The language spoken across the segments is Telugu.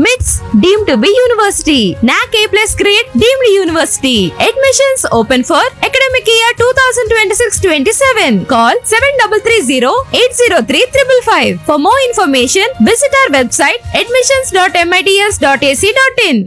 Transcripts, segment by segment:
మిట్స్ deem to be university NAAC A plus grade deemed university admissions open for academic year two thousand twenty six twenty seven call seven double three zero eight zero three triple five for more information visit our website admissions dot MITS dot ac dot in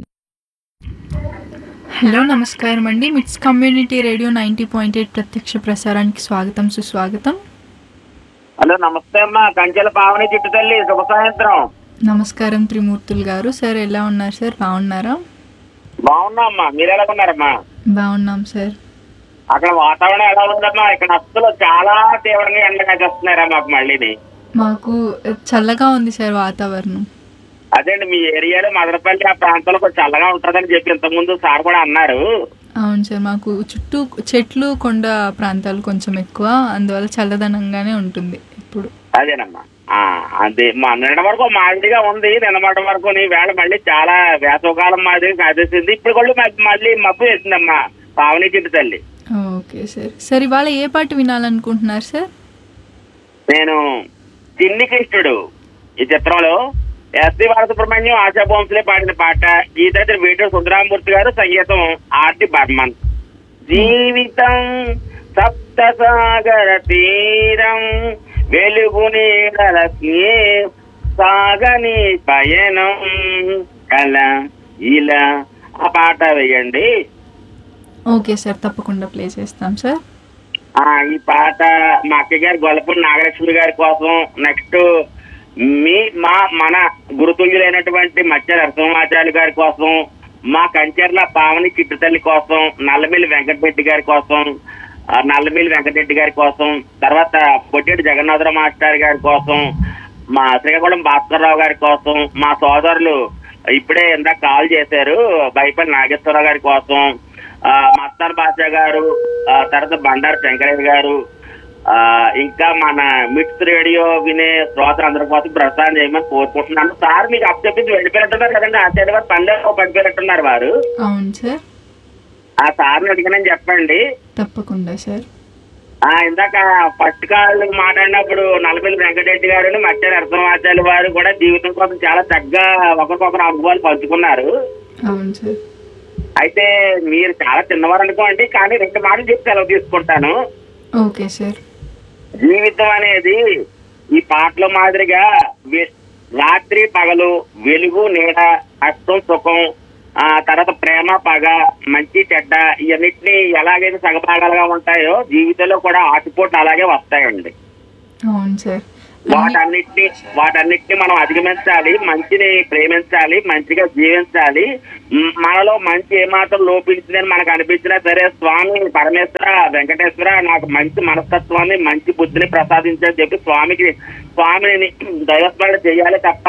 hello నమస్కారం అండి MITS community radio ninety point eight ప్రత్యక్ష ప్రసారానికి స్వాగతం సుస్వాగతం హలో నమస్తే అమ్మా కంచెల పావని చిట్టు తల్లి శుభ సాయంత్రం నమస్కారం త్రిమూర్తులు గారు సార్ ఎలా ఉన్నారు సార్ బాగున్నారా బాగున్నా అమ్మా మీరు ఎలా ఉన్నారమ్మా బాగున్నాం సార్ అక్కడ వాతావరణం ఎలా ఉందమ్మా ఇక్కడ అస్సలు చాలా తీవ్రంగా ఎండగా వస్తున్నారా మాకు మళ్ళీని మాకు చల్లగా ఉంది సార్ వాతావరణం అదేండి మీ ఏరియాలో మదనపల్లి ఆ ప్రాంతంలో కొంచెం చల్లగా ఉంటుందని చెప్పి ఇంతకుముందు సార్ కూడా అన్నారు అవును సార్ మాకు చుట్టూ చెట్లు కొండ ప్రాంతాలు కొంచెం ఎక్కువ అందువల్ల చల్లదనంగానే ఉంటుంది ఇప్పుడు అదేనమ్మా ఆ, అదే మా నిన్న వరకు మాదిరిగా ఉంది నిన్నమాట వరకు నీ వేళ మళ్ళీ చాలా వేసవకాలం మాదిరి కాదేసింది ఇప్పుడు కూడా మ- మళ్ళీ మబ్బు వేసిందమ్మా పావని చిట్టు తల్లి ఓకే సార్ సార్ ఇవాళ ఏ పాట వినాలనుకుంటున్నారు సార్ నేను చిన్ని కృష్ణుడు ఈ చిత్రంలో ఎస్పి బాలసుబ్రహ్మణ్యం ఆశా భోంస్లే పాడిన పాట గీతాచరి వేటూరు సుందరామూర్తి గారు సంగీతం ఆర్టి బర్మన్ జీవితం సప్త సాగర తీరం వెలుగు నీడలకి సాగని పయనం అలా ఇలా ఆ పాట వేయండి ఓకే సార్ తప్పకుండా ప్లే చేస్తాం సార్ ఆ ఈ పాట మా అక్క గారి గొల్లపూడి నాగలక్ష్మి గారి కోసం నెక్స్ట్ మీ మా మన గురుతుంజులైనటువంటి మత్స్య నరసింహాచార్య గారి కోసం మా కంచర్ల పావని చిట్టుతల్లి కోసం నల్లమిల్లి వెంకటరెడ్డి గారి కోసం ఆ, నల్లమిల్లి వెంకటరెడ్డి గారి కోసం తర్వాత పొట్టేటి జగన్నాథరావు మాస్టర్ గారి కోసం మా శ్రీకాకుళం భాస్కర్రావు గారి కోసం మా సోదరులు ఇప్పుడే ఇందాక కాల్ చేశారు బైపల్లి నాగేశ్వరరావు గారి కోసం ఆ, మస్తాన్ బాషా గారు ఆ, తర్వాత బండారు శంకరయ్య గారు ఆ, ఇంకా మన మిట్స్ రేడియో వినే శ్రోతలు అందరి కోసం ప్రసారం చేయమని కోరుకుంటున్నాను సార్ మీకు అప్ చెప్పించి వెళ్ళిపోయినట్టున్నారు కదండి ఆచార్య గారు పనిలో పడిపోయినట్టున్నారు వారు అవును సార్ ఆ సార్ని అడిగినని చెప్పండి తప్పకుండా సార్ ఆ ఇందాక ఫస్ట్ కాల్ మాట్లాడినప్పుడు నలపల్లి వెంకటరెడ్డి గారు మత్స్య నరసింహాచార్య వారు కూడా జీవితం కోసం చాలా చక్కగా ఒకరికొకరు అనుభవాలు పంచుకున్నారు అవును సార్ అయితే మీరు చాలా చిన్నవారు అనుకోండి కానీ రెండు మాటలు చెప్పి సెలవు తీసుకుంటాను ఓకే సార్ జీవితం అనేది ఈ పాటల మాదిరిగా వె- రాత్రి పగలు వెలుగు నీడ కష్టం సుఖం ఆ తర్వాత ప్రేమ పగ మంచి చెడ్డ ఇవన్నిటిని ఎలాగైతే సగభాగాలుగా ఉంటాయో జీవితంలో కూడా ఆటుపోట్లు అలాగే వస్తాయండి అవును సార్ వాటన్నిటిని వాటన్నిటిని మనం అధిగమించాలి మంచిని ప్రేమించాలి మంచిగా జీవించాలి మ్, మనలో మంచి ఏమాత్రం లోపించిందని మనకు అనిపించినా సరే స్వామి పరమేశ్వర వెంకటేశ్వర నాకు మంచి మనస్తత్వాన్ని మంచి బుద్ధిని ప్రసాదించని చెప్పి స్వామికి స్వామిని దైవస్మరణ చేయాలి తప్ప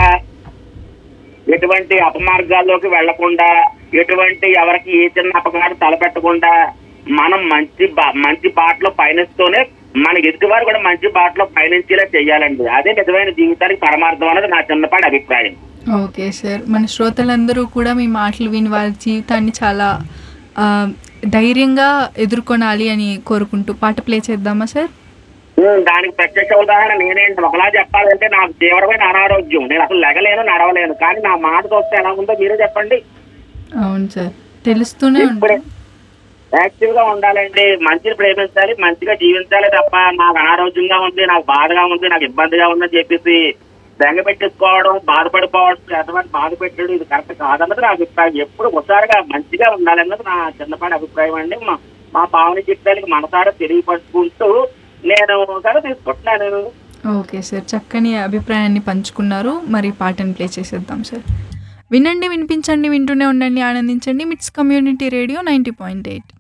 ఎటువంటి అపమార్గాల్లోకి వెళ్లకుండా ఎటువంటి ఎవరికి ఏ చిన్న అపకారం తలపెట్టకుండా మనం మంచి బా- మంచి బాటలో పయనిస్తూనే మన ఎదుటి వారు కూడా మంచి బాటలో పయనించేలా చెయ్యాలండి అదే నిజమైన జీవితానికి పరమార్థం అనేది నా చిన్నపాటి అభిప్రాయం ఓకే సార్ మన శ్రోతలందరూ కూడా మీ మాటలు విని వాళ్ళ జీవితాన్ని చాలా ఆ, ధైర్యంగా ఎదుర్కొనాలి అని కోరుకుంటూ పాట ప్లే చేద్దామా సార్ ఉమ్, దానికి ప్రత్యక్ష ఉదాహరణ నేనేంటి ఒకలా చెప్పాలంటే నాకు తీవ్రమైన అనారోగ్యం నేను అసలు లెగలేను నడవలేను కానీ నా మాట చూస్తే ఎలా ఉందో మీరే చెప్పండి అవును సార్ తెలుస్తూనే ఇప్పుడే ఉంటుంది యాక్టివ్ గా ఉండాలండి మంచిని ప్రేమించాలి మంచిగా జీవించాలి తప్ప నాకు అనారోగ్యంగా ఉంది నాకు బాధగా ఉంది నాకు ఇబ్బందిగా ఉందని చెప్పేసి బెంగ పెట్టేసుకోవడం బాధపడిపోవడం ఎటువంటి బాధ పెట్టడం ఇది కరెక్ట్ కాదన్నది నా అభిప్రాయం ఎప్పుడు ఒకసారిగా మంచిగా ఉండాలన్నది నా చిన్నపాటి అభిప్రాయం అండి మా మా పావని చిత్రాలకి మనసారా తెలియపరుచుకుంటూ నేను సరే తీసుకుంటున్నాను ఓకే సార్ చక్కని అభిప్రాయాన్ని పంచుకున్నారు మరి పాటను ప్లే చేసేద్దాం సార్ వినండి వినిపించండి వింటూనే ఉండండి ఆనందించండి MITS community radio ninety point eight